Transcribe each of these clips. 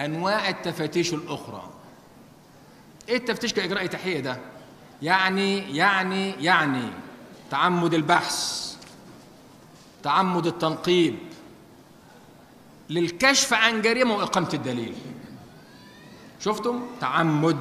انواع التفتيش الاخرى ايه التفتيش كاجراء تحقيق ده يعني يعني يعني تعمد البحث تعمد التنقيب للكشف عن جريمه واقامه الدليل شفتم تعمد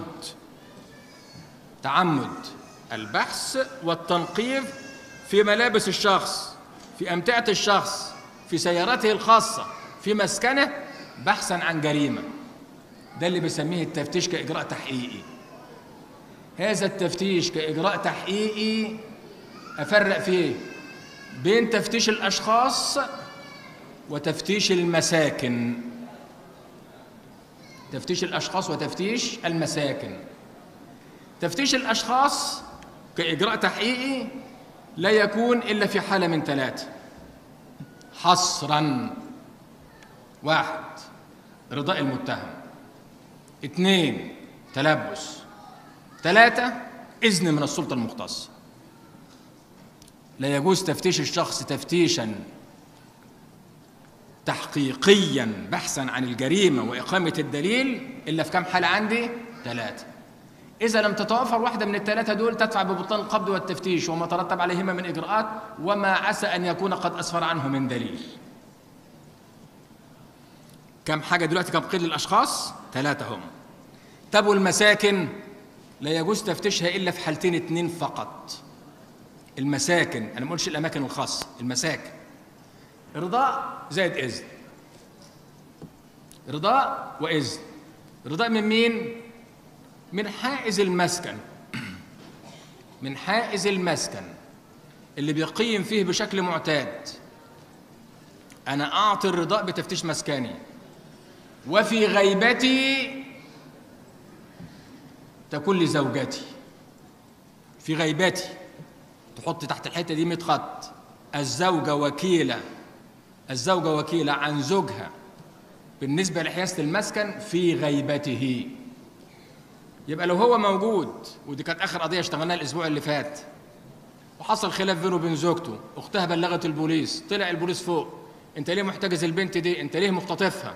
تعمد البحث والتنقيب في ملابس الشخص في امتعه الشخص في سيارته الخاصه في مسكنه بحثا عن جريمه ده اللي بسميه التفتيش كاجراء تحقيقي هذا التفتيش كاجراء تحقيقي افرق فيه بين تفتيش الاشخاص وتفتيش المساكن تفتيش الاشخاص وتفتيش المساكن تفتيش الاشخاص كاجراء تحقيقي لا يكون الا في حاله من ثلاثه حصرا واحد رضاء المتهم اثنين تلبس ثلاثة إذن من السلطة المختصة لا يجوز تفتيش الشخص تفتيشا تحقيقيا بحثا عن الجريمة وإقامة الدليل إلا في كم حالة عندي؟ ثلاثة إذا لم تتوفر واحدة من الثلاثة دول تدفع ببطلان القبض والتفتيش وما ترتب عليهما من إجراءات وما عسى أن يكون قد أسفر عنه من دليل كم حاجة دلوقتي كم قيد للأشخاص؟ ثلاثة هم طب والمساكن لا يجوز تفتيشها إلا في حالتين اتنين فقط المساكن أنا ما بقولش الأماكن الخاصة المساكن رضاء زائد إذن رضاء وإذن رضاء من مين؟ من حائز المسكن من حائز المسكن اللي بيقيم فيه بشكل معتاد أنا أعطي الرضاء بتفتيش مسكني وفي غيبتي تكون لي زوجتي في غيبتي تحط تحت الحته دي 100 خط الزوجه وكيله الزوجه وكيله عن زوجها بالنسبه لحيازه المسكن في غيبته يبقى لو هو موجود ودي كانت اخر قضيه اشتغلناها الاسبوع اللي فات وحصل خلاف بينه وبين زوجته اختها بلغت البوليس طلع البوليس فوق انت ليه محتجز البنت دي انت ليه مختطفها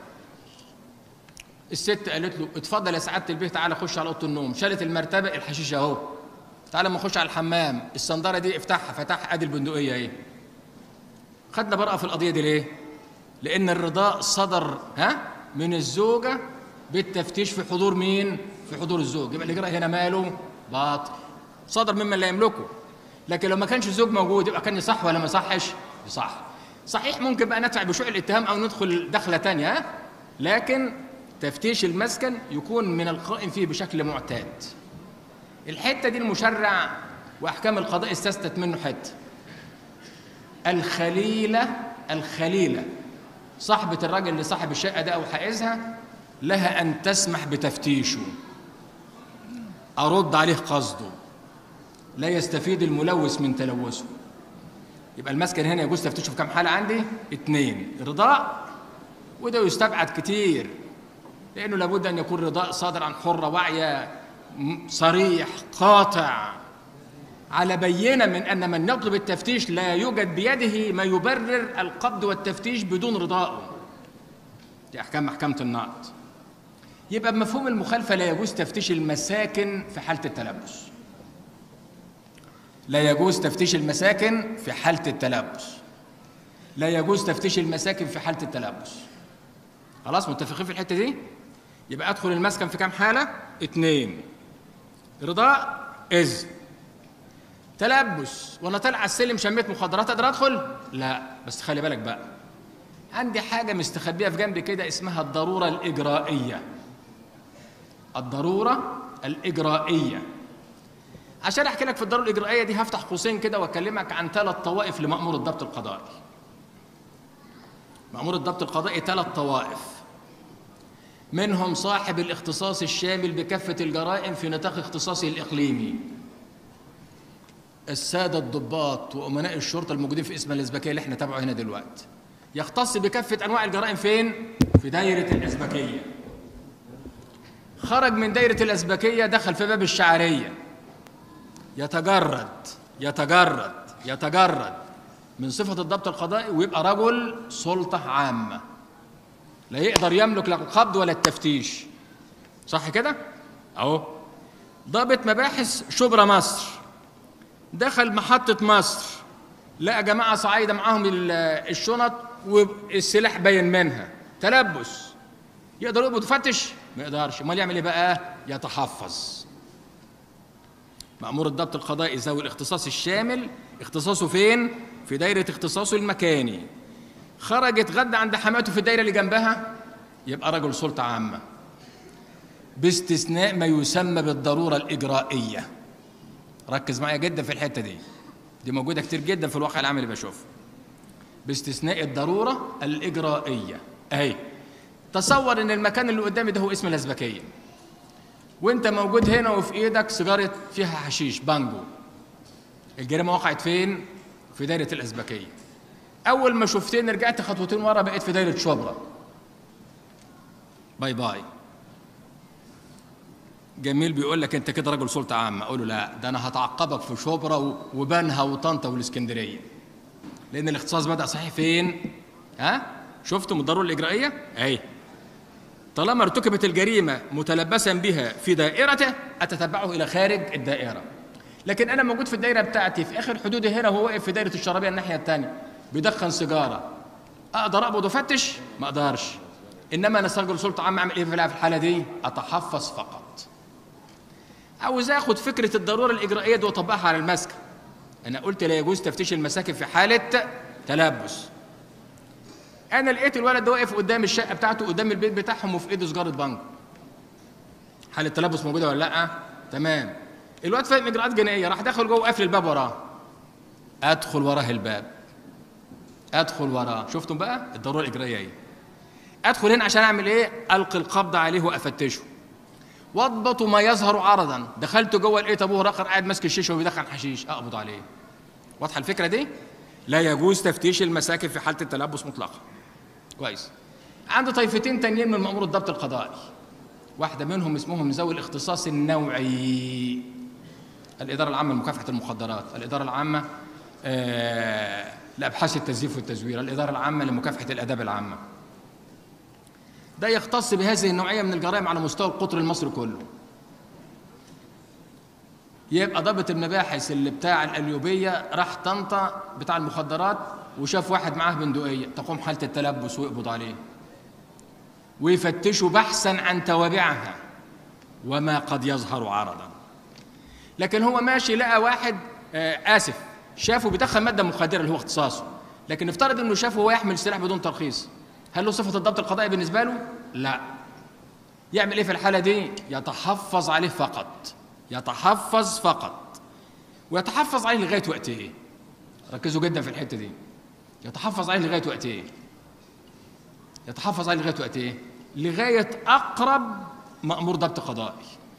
الست قالت له اتفضل يا سعاده البيه تعالى خش على اوضه النوم شالت المرتبه الحشيش اهو تعالى ما نخش على الحمام الصنداره دي افتحها فتحها ادي البندقيه اهي خدنا براءه في القضيه دي ليه لان الرضاء صدر ها من الزوجه بالتفتيش في حضور مين في حضور الزوج يبقى الاجراء هنا ماله باطل صدر ممن لا يملكه لكن لو ما كانش الزوج موجود يبقى كان يصح ولا ما يصحش يصح صحيح ممكن بقى ندفع بشوع الاتهام او ندخل دخله تانية ها لكن تفتيش المسكن يكون من القائم فيه بشكل معتاد الحته دي المشرع واحكام القضاء استثنت منه حته الخليله الخليله صاحبه الراجل اللي صاحب الشقه ده او حائزها لها ان تسمح بتفتيشه ارد عليه قصده لا يستفيد الملوث من تلوثه يبقى المسكن هنا يجوز تفتيشه في كم حاله عندي اثنين رضاء وده يستبعد كتير لأنه لابد أن يكون رضاء صادر عن حرة واعية صريح قاطع على بينة من أن من يطلب التفتيش لا يوجد بيده ما يبرر القبض والتفتيش بدون رضائه دي أحكام محكمة النقد يبقى بمفهوم المخالفة لا يجوز تفتيش المساكن في حالة التلبس لا يجوز تفتيش المساكن في حالة التلبس لا يجوز تفتيش المساكن في حالة التلبس خلاص متفقين في الحتة دي يبقى أدخل المسكن في كام حالة اتنين رضاء إذن تلبس وانا طالع على السلم شميت مخدرات اقدر ادخل لا بس خلي بالك بقى عندي حاجه مستخبيه في جنبي كده اسمها الضروره الاجرائيه الضروره الاجرائيه عشان احكي لك في الضروره الاجرائيه دي هفتح قوسين كده واكلمك عن ثلاث طوائف لمامور الضبط القضائي مامور الضبط القضائي ثلاث طوائف منهم صاحب الاختصاص الشامل بكافه الجرائم في نطاق اختصاصه الاقليمي السادة الضباط وأمناء الشرطة الموجودين في اسم الأزبكية اللي احنا تابعه هنا دلوقتي يختص بكافة أنواع الجرائم فين؟ في دايرة الأزبكية خرج من دايرة الأزبكية دخل في باب الشعرية يتجرد يتجرد يتجرد من صفة الضبط القضائي ويبقى رجل سلطة عامة لا يقدر يملك لا القبض ولا التفتيش صح كده اهو ضابط مباحث شبرا مصر دخل محطة مصر لقى جماعة صعايدة معاهم ال- الشنط والسلاح باين منها تلبس يقدر يقبض يفتش ما يقدرش امال يعمل ايه بقى يتحفظ مأمور الضبط القضائي ذوي الاختصاص الشامل اختصاصه فين في دايرة اختصاصه المكاني خرج اتغدى عند حماته في الدايرة اللي جنبها يبقى رجل سلطة عامة باستثناء ما يسمى بالضرورة الإجرائية ركز معايا جدا في الحتة دي دي موجودة كتير جدا في الواقع العام اللي بشوفه باستثناء الضرورة الإجرائية أهي تصور إن المكان اللي قدامي ده هو اسم الأزبكية وأنت موجود هنا وفي إيدك سيجارة فيها حشيش بانجو الجريمة وقعت فين؟ في دايرة الأزبكية أول ما شفتني رجعت خطوتين ورا بقيت في دايرة شبرا باي باي جميل بيقول لك انت كده رجل سلطه عامه اقول له لا ده انا هتعقبك في شبرا و- وبنها وطنطا والاسكندريه لان الاختصاص بدا صحيح فين ها شفتوا من الضروره الاجرائيه اهي طالما ارتكبت الجريمه متلبسا بها في دائرته اتتبعه الى خارج الدائره لكن انا موجود في الدائره بتاعتي في اخر حدودي هنا وهو واقف في دائره الشرابيه الناحيه الثانيه بيدخن سيجاره اقدر اقبض وافتش ما اقدرش انما انا رجل سلطه عامه اعمل ايه في الحاله دي اتحفظ فقط عاوز اخد فكره الضروره الاجرائيه دي واطبقها على المسكن انا قلت لا يجوز تفتيش المساكن في حاله تلبس انا لقيت الولد ده واقف قدام الشقه بتاعته قدام البيت بتاعهم وفي ايده سجاره بنك حاله تلبس موجوده ولا لا تمام الواد فاهم اجراءات جنائيه راح داخل جوه وقافل الباب وراه ادخل وراه الباب ادخل وراه شفتم بقى الضروره الاجرائيه ايه ادخل هنا عشان اعمل ايه القي القبض عليه وافتشه واضبط ما يظهر عرضا دخلت جوه لقيت ابوه رقر قاعد ماسك الشيشه وبيدخن حشيش اقبض عليه واضحه الفكره دي لا يجوز تفتيش المساكن في حاله التلبس مطلقا كويس عندي طائفتين تانيين من مأمور الضبط القضائي واحده منهم اسمهم ذوي الاختصاص النوعي الاداره العامه لمكافحه المخدرات الاداره العامه آه لابحاث التزييف والتزوير الاداره العامه لمكافحه الاداب العامه ده يختص بهذه النوعيه من الجرائم على مستوى القطر المصري كله يبقى ضابط المباحث اللي بتاع القليوبيه راح طنطا بتاع المخدرات وشاف واحد معاه بندقيه تقوم حاله التلبس ويقبض عليه ويفتشوا بحثا عن توابعها وما قد يظهر عرضا لكن هو ماشي لقى واحد آه اسف شافه بيدخل ماده مخدره اللي هو اختصاصه لكن نفترض انه شافه هو يحمل سلاح بدون ترخيص هل له صفه الضبط القضائي بالنسبه له لا يعمل ايه في الحاله دي يتحفظ عليه فقط يتحفظ فقط ويتحفظ عليه لغايه وقت ايه ركزوا جدا في الحته دي يتحفظ عليه لغايه وقت ايه يتحفظ عليه لغايه وقت ايه لغايه اقرب مامور ضبط قضائي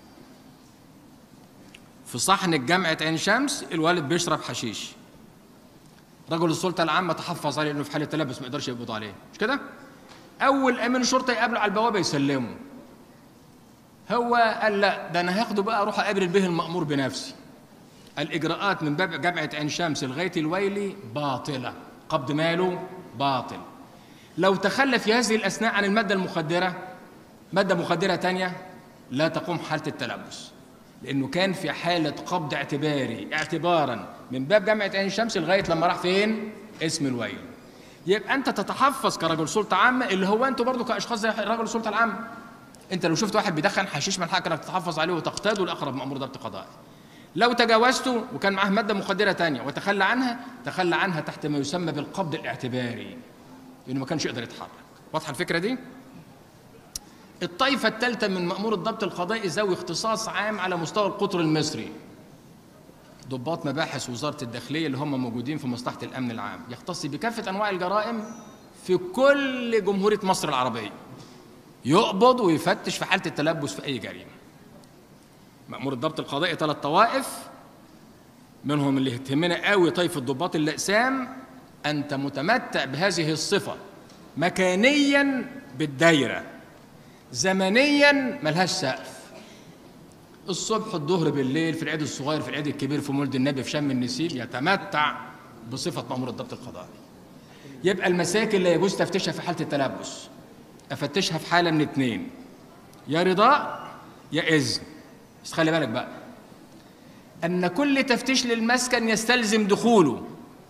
في صحن جامعه عين شمس الوالد بيشرب حشيش رجل السلطه العامه تحفظ عليه انه في حاله تلبس ما يقدرش يقبض عليه مش كده اول امين شرطه يقابله على البوابه يسلمه هو قال لا ده انا هاخده بقى اروح اقابل به المامور بنفسي الاجراءات من باب جامعه عين شمس لغايه الويلي باطله قبض ماله باطل لو تخلى في هذه الاثناء عن الماده المخدره ماده مخدره تانية لا تقوم حاله التلبس لانه كان في حاله قبض اعتباري اعتبارا من باب جامعه عين شمس لغايه لما راح فين اسم الويل يبقى انت تتحفظ كرجل سلطه عامه اللي هو انتوا برضو كاشخاص زي رجل السلطه العامه انت لو شفت واحد بيدخن حشيش من حقك انك تتحفظ عليه وتقتاده لاقرب مامور ضبط قضائي لو تجاوزته وكان معاه ماده مخدره تانية وتخلى عنها تخلى عنها تحت ما يسمى بالقبض الاعتباري لانه ما كانش يقدر يتحرك واضحه الفكره دي الطائفه الثالثه من مامور الضبط القضائي ذوي اختصاص عام على مستوى القطر المصري ضباط مباحث وزاره الداخليه اللي هم موجودين في مصلحه الامن العام يختص بكافه انواع الجرائم في كل جمهوريه مصر العربيه يقبض ويفتش في حاله التلبس في اي جريمه مأمور الضبط القضائي ثلاث طوائف منهم اللي يهتمنا قوي طائفة ضباط الأقسام أنت متمتع بهذه الصفة مكانيا بالدايرة زمنيا ملهاش سقف الصبح الظهر بالليل في العيد الصغير في العيد الكبير في مولد النبي في شم النسيم يتمتع بصفة مأمور الضبط القضائي يبقى المساكن لا يجوز تفتشها في حالة التلبس افتشها في حاله من اتنين يا رضا يا اذن بس خلي بالك بقى ان كل تفتيش للمسكن يستلزم دخوله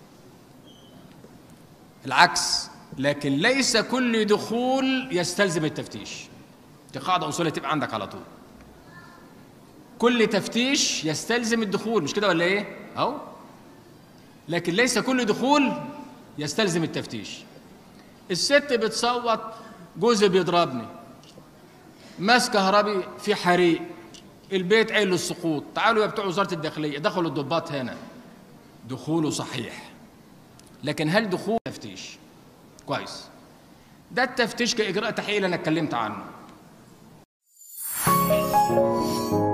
العكس لكن ليس كل دخول يستلزم التفتيش دي قاعده اصوليه تبقى عندك على طول كل تفتيش يستلزم الدخول مش كده ولا ايه اهو لكن ليس كل دخول يستلزم التفتيش الست بتصوت جوزي بيضربني ماس كهربي في حريق البيت عيل للسقوط تعالوا يا بتوع وزاره الداخليه دخلوا الضباط هنا دخوله صحيح لكن هل دخول تفتيش كويس ده التفتيش كاجراء تحقيق اللي انا اتكلمت عنه